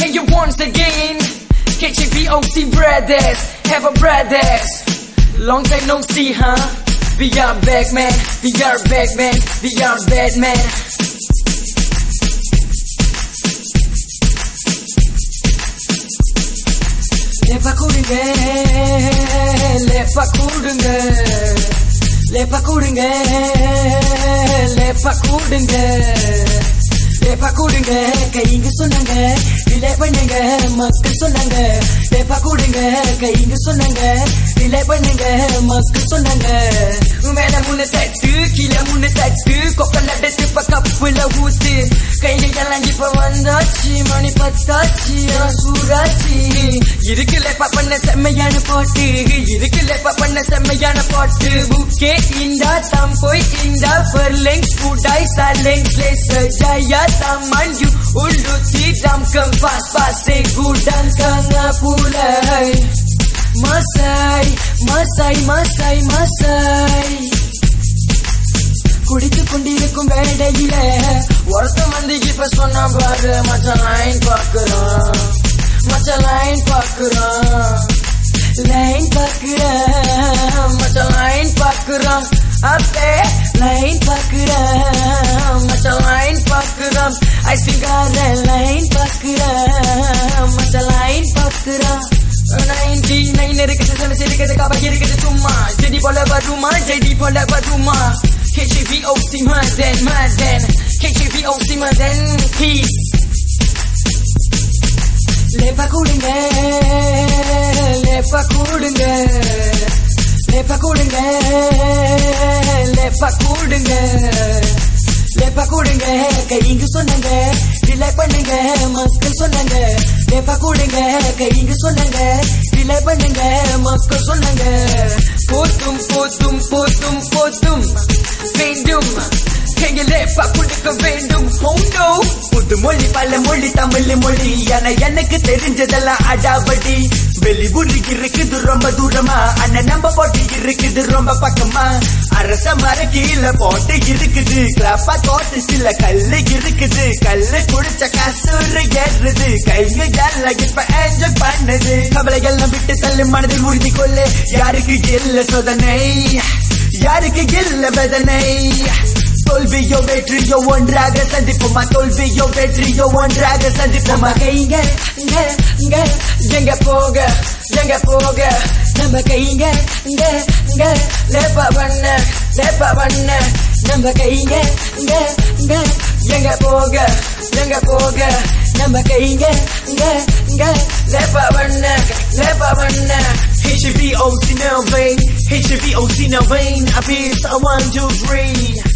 Can you once again? KGBOC brothers, have a brothers. Long time no see, huh? We are back, man. We are back, man. We are bad, man. லேப்பா கூடுங்க லேப்பா கூடுங்க லேப்பா கூடுங்க லேப்பா கூடுங்க லேப்பா கூடுங்க கைங்க சொன்னாங்க delay பண்ணுங்க மக்கள் சொன்னாங்க லேப்பா கூடுங்க கைங்க சொன்னாங்க delay பண்ணுங்க மக்கள் சொன்னாங்க மேல முன்ன தட்டு கீழே முன்ன தட்டு கொக்கல் அடைத்து இப்ப கப்புல ஊத்து கைங்க எல்லாம் இப்ப வந்தாச்சு மணி பத்தாச்சு எல்லாம் சூடாச்சு இருக்குல்ல பண்ண செம்மையான பாட்டு இருக்குல்ல பண்ண செம்மையான பாட்டு புக்கே இந்தா தம் போய் இந்தா பர்லெங் புடாய் சலெங் பிளேஸ் ஜயா taman you ulu tidam kempas pasir gudang kanga pulai Masai, Masai, Masai, Masai குடித்து கொண்டிருக்கும் வேடையில ஒருத்த வந்து இப்ப சொன்ன பாரு மச்ச லைன் பாக்குறான் மச்ச லைன் பாக்குறான் லைன் பாக்குறான் மச்ச லைன் பாக்குறான் அப்பே லைன் பாக்குறான் மச்ச லைன் பாக்குறான் ஐசிங்கார லைன் பாக்குறான் மச்ச லைன் பாக்குறான் நைன்டி நைன் இருக்குது சில சிரிக்கிறது கப இருக்குது சும்மா செடி போல வருமா செடி போல வருமா KGVOC Maden Maden KGVOC Maden Peace லேப்பா கூடுங்க லேப்பா கூடுங்க லேப்பா கூடுங்க லேப்பா கூடுங்க லேப்பா கூடுங்க கைங்க சொன்னாங்க டிலே பண்ணுங்க மக்கள் சொன்னாங்க லேப்பா கூடுங்க கைங்க சொன்னாங்க டிலே பண்ணுங்க மக்கள் சொன்னாங்க போத்தும் போத்தும் போத்தும் போத்தும் வேண்டும் எங்க லேப்பா கொடுக்க வேண்டும் oh no புது மொழி பல மொழி தமிழ் மொழி என எனக்கு தெரிஞ்சதெல்லாம் அடாவடி வெளியூர் இருக்குது ரொம்ப தூரமா அண்ணன் நம்ம போட்டு இருக்குது ரொம்ப பக்கமா அரச மர கீழே போட்டு இருக்குது கிளப்பா தோட்டு சில கல்லு இருக்குது கல்லு குடிச்ச கசூறு ஏறுது கைங்க எல்லாம் இப்ப என்ஜாய் பண்ணுது கவலை எல்லாம் விட்டு தள்ளு மனதில் உறுதி கொள்ளு யாருக்கு இல்ல சோதனை யாருக்கு இல்ல வேதனை தோல்வியோ வெற்றியோ ஒன்றாக சந்திப்போமா தோல்வியோ வெற்றியோ ஒன்றாக சந்திப்போமா கைங்க இங்க இங்க எங்க போக எங்க போக நம்ம கைங்க இங்க இங்க லேப்பா பண்ண லேப்பா பண்ண நம்ம கைங்க இங்க இங்க எங்க போக எங்க போக நம்ம கைங்க இங்க இங்க லேப்பா பண்ண லேப்பா பண்ண HVOC now vein HVOC now vein I feel so one two three